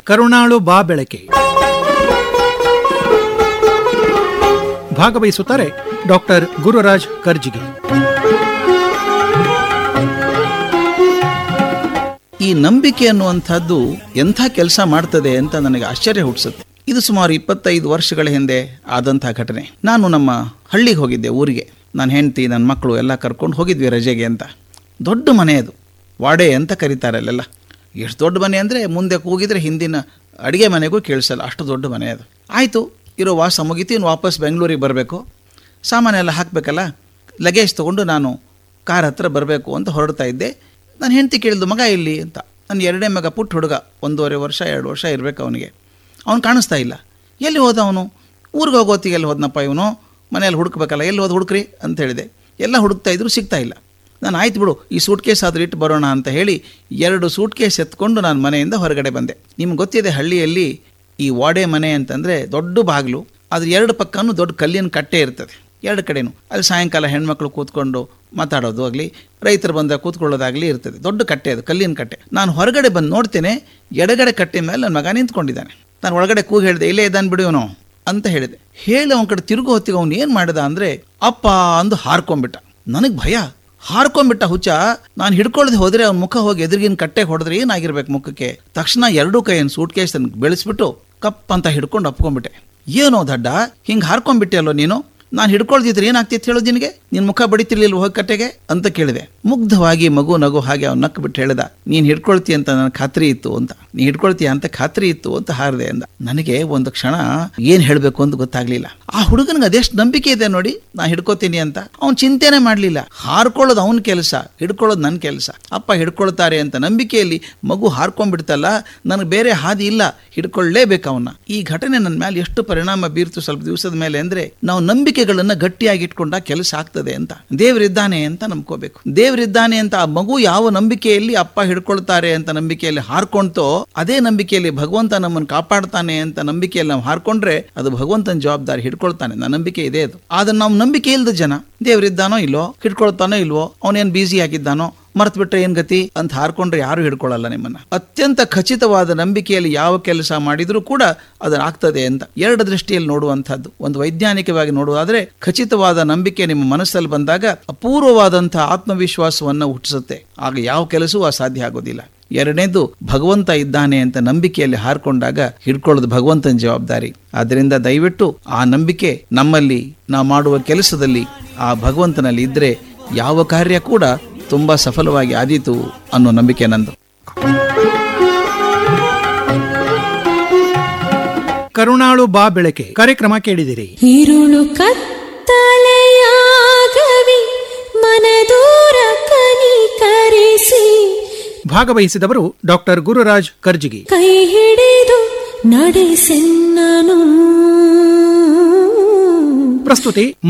ಕರುಣಾಳು ಬಾ ಬೆಳಕೆ ಭಾಗವಹಿಸುತ್ತಾರೆ ಡಾಕ್ಟರ್ ಗುರುರಾಜ್ ಕರ್ಜಿಗೆ ಈ ನಂಬಿಕೆ ಅನ್ನುವಂಥದ್ದು ಎಂಥ ಕೆಲಸ ಮಾಡ್ತದೆ ಅಂತ ನನಗೆ ಆಶ್ಚರ್ಯ ಹುಟ್ಟಿಸುತ್ತೆ ಇದು ಸುಮಾರು ಇಪ್ಪತ್ತೈದು ವರ್ಷಗಳ ಹಿಂದೆ ಆದಂಥ ಘಟನೆ ನಾನು ನಮ್ಮ ಹಳ್ಳಿಗೆ ಹೋಗಿದ್ದೆ ಊರಿಗೆ ನನ್ನ ಹೆಂಡತಿ ನನ್ನ ಮಕ್ಕಳು ಎಲ್ಲ ಕರ್ಕೊಂಡು ಹೋಗಿದ್ವಿ ರಜೆಗೆ ಅಂತ ದೊಡ್ಡ ಮನೆ ಅದು ವಾಡೆ ಅಂತ ಕರೀತಾರೆ ಅಲ್ಲೆಲ್ಲ ಎಷ್ಟು ದೊಡ್ಡ ಮನೆ ಅಂದರೆ ಮುಂದೆ ಕೂಗಿದ್ರೆ ಹಿಂದಿನ ಅಡುಗೆ ಮನೆಗೂ ಕೇಳಿಸಲ್ಲ ಅಷ್ಟು ದೊಡ್ಡ ಮನೆ ಅದು ಆಯಿತು ಇರೋ ವಾಸ ಮುಗಿತು ಇನ್ನು ವಾಪಸ್ ಬೆಂಗಳೂರಿಗೆ ಬರಬೇಕು ಸಾಮಾನೆಲ್ಲ ಹಾಕಬೇಕಲ್ಲ ಲಗೇಜ್ ತೊಗೊಂಡು ನಾನು ಕಾರ್ ಹತ್ರ ಬರಬೇಕು ಅಂತ ಹೊರಡ್ತಾ ಇದ್ದೆ ನಾನು ಹೆಂಡತಿ ಕೇಳಿದ್ದು ಮಗ ಇಲ್ಲಿ ಅಂತ ನನ್ನ ಎರಡನೇ ಮಗ ಪುಟ್ಟ ಹುಡುಗ ಒಂದೂವರೆ ವರ್ಷ ಎರಡು ವರ್ಷ ಇರಬೇಕು ಅವನಿಗೆ ಅವ್ನು ಕಾಣಿಸ್ತಾ ಇಲ್ಲ ಎಲ್ಲಿ ಹೋದ ಅವನು ಊರಿಗೆ ಹೋಗೋತ್ತಿಗೆ ಎಲ್ಲಿ ಹೋದ್ನಪ್ಪ ಇವನು ಮನೆಯಲ್ಲಿ ಹುಡುಕ್ಬೇಕಲ್ಲ ಎಲ್ಲಿ ಹೋದ ಹುಡುಕ್ರಿ ಅಂತ ಹೇಳಿದೆ ಎಲ್ಲ ಹುಡುಕ್ತಾ ಇದ್ರು ಸಿಗ್ತಾ ಇಲ್ಲ ನಾನು ಆಯ್ತು ಬಿಡು ಈ ಸೂಟ್ ಕೇಸ್ ಆದರೂ ಇಟ್ಟು ಬರೋಣ ಅಂತ ಹೇಳಿ ಎರಡು ಸೂಟ್ ಕೇಸ್ ಎತ್ಕೊಂಡು ನಾನು ಮನೆಯಿಂದ ಹೊರಗಡೆ ಬಂದೆ ನಿಮ್ಗೆ ಗೊತ್ತಿದೆ ಹಳ್ಳಿಯಲ್ಲಿ ಈ ವಾಡೆ ಮನೆ ಅಂತಂದರೆ ದೊಡ್ಡ ಬಾಗಿಲು ಅದ್ರ ಎರಡು ಪಕ್ಕನೂ ದೊಡ್ಡ ಕಲ್ಲಿನ ಕಟ್ಟೆ ಇರ್ತದೆ ಎರಡು ಕಡೆನೂ ಅಲ್ಲಿ ಸಾಯಂಕಾಲ ಹೆಣ್ಮಕ್ಳು ಕೂತ್ಕೊಂಡು ಮಾತಾಡೋದು ಆಗಲಿ ರೈತರು ಬಂದಾಗ ಕೂತ್ಕೊಳ್ಳೋದಾಗಲಿ ಇರ್ತದೆ ದೊಡ್ಡ ಕಟ್ಟೆ ಅದು ಕಲ್ಲಿನ ಕಟ್ಟೆ ನಾನು ಹೊರಗಡೆ ಬಂದು ನೋಡ್ತೇನೆ ಎಡಗಡೆ ಕಟ್ಟೆ ಮೇಲೆ ನನ್ನ ಮಗ ನಿಂತ್ಕೊಂಡಿದ್ದಾನೆ ನಾನು ಒಳಗಡೆ ಕೂಗಿ ಹೇಳಿದೆ ಇಲ್ಲೇ ಇದ್ದಾನೆ ಬಿಡು ಇವನು ಅಂತ ಹೇಳಿದೆ ಹೇಳಿ ಅವನ ಕಡೆ ತಿರುಗು ಹೊತ್ತಿಗೆ ಅವನು ಏನು ಮಾಡಿದ ಅಂದರೆ ಅಪ್ಪ ಅಂದು ಹಾರ್ಕೊಂಬಿಟ್ಟ ನನಗೆ ಭಯ ಹಾರ್ಕೊಂಬಿಟ್ಟ ಹುಚ್ಚ ನಾನು ಹಿಡ್ಕೊಳ್ಳದೆ ಹೋದ್ರೆ ಅವ್ನ ಮುಖ ಹೋಗಿ ಎದುರಿಗಿನ ಕಟ್ಟೆಗೆ ಹೊಡೆದ್ರೆ ಏನಾಗಿರ್ಬೇಕು ಮುಖಕ್ಕೆ ತಕ್ಷಣ ಎರಡೂ ಕೈಯನ್ನು ಸೂಟ್ ಕೇಸ್ ಬೆಳೆಸ್ಬಿಟ್ಟು ಕಪ್ ಅಂತ ಹಿಡ್ಕೊಂಡು ಅಪ್ಕೊಂಡ್ಬಿಟ್ಟೆ ಏನೋ ದಡ್ಡ ಹಿಂಗೆ ಹಾರ್ಕೊಂಡ್ಬಿಟ್ಟೆ ಅಲ್ಲೋ ನೀನು ನಾನು ಹಿಡ್ಕೊಳ್ದಿದ್ರೆ ಏನಾಗ್ತಿತ್ತು ಹೇಳೋದು ನಿನಗೆ ನಿನ್ನ ಮುಖ ಬಡಿತಿರ್ಲಿಲ್ಲ ಹೋಗಿ ಕಟ್ಟೆಗೆ ಅಂತ ಕೇಳಿದೆ ಮುಗ್ಧವಾಗಿ ಮಗು ನಗು ಹಾಗೆ ಅವ್ನು ನಕ್ಕು ಬಿಟ್ಟು ಹೇಳ್ದ ನೀನು ಹಿಡ್ಕೊಳ್ತಿ ಅಂತ ನನಗೆ ಖಾತ್ರಿ ಇತ್ತು ಅಂತ ನೀ ಹಿಡ್ಕೊಳ್ತೀಯ ಅಂತ ಖಾತ್ರಿ ಇತ್ತು ಅಂತ ಹಾರಿದೆ ಅಂದ ನನಗೆ ಒಂದು ಕ್ಷಣ ಏನು ಹೇಳಬೇಕು ಅಂತ ಗೊತ್ತಾಗ್ಲಿಲ್ಲ ಆ ಹುಡುಗನಿಗೆ ಅದೆಷ್ಟು ನಂಬಿಕೆ ಇದೆ ನೋಡಿ ನಾ ಹಿಡ್ಕೋತೀನಿ ಅಂತ ಅವ್ನು ಚಿಂತೆನೆ ಮಾಡಲಿಲ್ಲ ಹಾರ್ಕೊಳ್ಳೋದು ಅವನ ಕೆಲಸ ಹಿಡ್ಕೊಳ್ಳೋದು ನನ್ನ ಕೆಲಸ ಅಪ್ಪ ಹಿಡ್ಕೊಳ್ತಾರೆ ಅಂತ ನಂಬಿಕೆಯಲ್ಲಿ ಮಗು ಹಾರ್ಕೊಂಡ್ಬಿಡ್ತಲ್ಲ ನನಗೆ ಬೇರೆ ಹಾದಿ ಇಲ್ಲ ಹಿಡ್ಕೊಳ್ಳೇಬೇಕು ಅವನ್ನ ಈ ಘಟನೆ ನನ್ನ ಮೇಲೆ ಎಷ್ಟು ಪರಿಣಾಮ ಬೀರ್ತು ಸ್ವಲ್ಪ ದಿವಸದ ಮೇಲೆ ಅಂದ್ರೆ ನಾವು ನಂಬಿಕೆಗಳನ್ನ ಗಟ್ಟಿಯಾಗಿ ಇಟ್ಕೊಂಡ ಕೆಲಸ ಆಗ್ತದೆ ಅಂತ ದೇವರಿದ್ದಾನೆ ಅಂತ ನಂಬ್ಕೋಬೇಕು ದೇವರಿದ್ದಾನೆ ಅಂತ ಆ ಮಗು ಯಾವ ನಂಬಿಕೆಯಲ್ಲಿ ಅಪ್ಪ ಹಿಡ್ಕೊಳ್ತಾರೆ ಅಂತ ನಂಬಿಕೆಯಲ್ಲಿ ಹಾರ್ಕೊಂತೋ ಅದೇ ನಂಬಿಕೆಯಲ್ಲಿ ಭಗವಂತ ನಮ್ಮನ್ನು ಕಾಪಾಡ್ತಾನೆ ಅಂತ ನಂಬಿಕೆಯಲ್ಲಿ ನಾವು ಹಾರ್ಕೊಂಡ್ರೆ ಅದು ಭಗವಂತನ ಜವಾಬ್ದಾರಿ ಹಿಡ್ಕೊಳ್ತಾನೆ ನನ್ನ ನಂಬಿಕೆ ಇದೆ ಅದು ಆದ್ರೆ ನಾವು ನಂಬಿಕೆ ಇಲ್ಲದ ಜನ ದೇವರಿದ್ದಾನೋ ಇಲ್ವೋ ಹಿಡ್ಕೊಳ್ತಾನೋ ಇಲ್ವೋ ಅವನೇನು ಬ್ಯುಸಿ ಆಗಿದ್ದಾನೋ ಮರ್ತು ಬಿಟ್ರೆ ಏನ್ ಗತಿ ಅಂತ ಹಾರ್ಕೊಂಡ್ರೆ ಯಾರು ಹಿಡ್ಕೊಳ್ಳಲ್ಲ ನಿಮ್ಮನ್ನ ಅತ್ಯಂತ ಖಚಿತವಾದ ನಂಬಿಕೆಯಲ್ಲಿ ಯಾವ ಕೆಲಸ ಮಾಡಿದ್ರೂ ಕೂಡ ಅದನ್ನ ಆಗ್ತದೆ ಅಂತ ಎರಡು ದೃಷ್ಟಿಯಲ್ಲಿ ನೋಡುವಂತಹದ್ದು ಒಂದು ವೈಜ್ಞಾನಿಕವಾಗಿ ನೋಡುವುದಾದ್ರೆ ಖಚಿತವಾದ ನಂಬಿಕೆ ನಿಮ್ಮ ಮನಸ್ಸಲ್ಲಿ ಬಂದಾಗ ಅಪೂರ್ವವಾದಂತಹ ಆತ್ಮವಿಶ್ವಾಸವನ್ನ ಹುಟ್ಟಿಸುತ್ತೆ ಆಗ ಯಾವ ಕೆಲಸವೂ ಅಸಾಧ್ಯ ಆಗೋದಿಲ್ಲ ಎರಡನೇದು ಭಗವಂತ ಇದ್ದಾನೆ ಅಂತ ನಂಬಿಕೆಯಲ್ಲಿ ಹಾರ್ಕೊಂಡಾಗ ಹಿಡ್ಕೊಳ್ಳೋದು ಭಗವಂತನ ಜವಾಬ್ದಾರಿ ಆದ್ದರಿಂದ ದಯವಿಟ್ಟು ಆ ನಂಬಿಕೆ ನಮ್ಮಲ್ಲಿ ನಾವು ಮಾಡುವ ಕೆಲಸದಲ್ಲಿ ಆ ಭಗವಂತನಲ್ಲಿ ಇದ್ರೆ ಯಾವ ಕಾರ್ಯ ಕೂಡ ತುಂಬಾ ಸಫಲವಾಗಿ ಆದೀತು ಅನ್ನೋ ನಂಬಿಕೆ ನಂದು ಕರುಣಾಳು ಬಾ ಬೆಳಕೆ ಕಾರ್ಯಕ್ರಮ ಕೇಳಿದಿರಿ ഇരുളു കത്തലയാകവി മനദൂര ಕನಿಕರಿಸಿ ಭಾಗವಹಿಸಿದವರು ಡಾಕ್ಟರ್ ಗುರುರಾಜ್ ಕರ್ಜಿಗಿ ಕೈ ಹಿಡಿದು ನಡೆಸೆನ್ನನು ಪ್ರಸ್ತುತಿ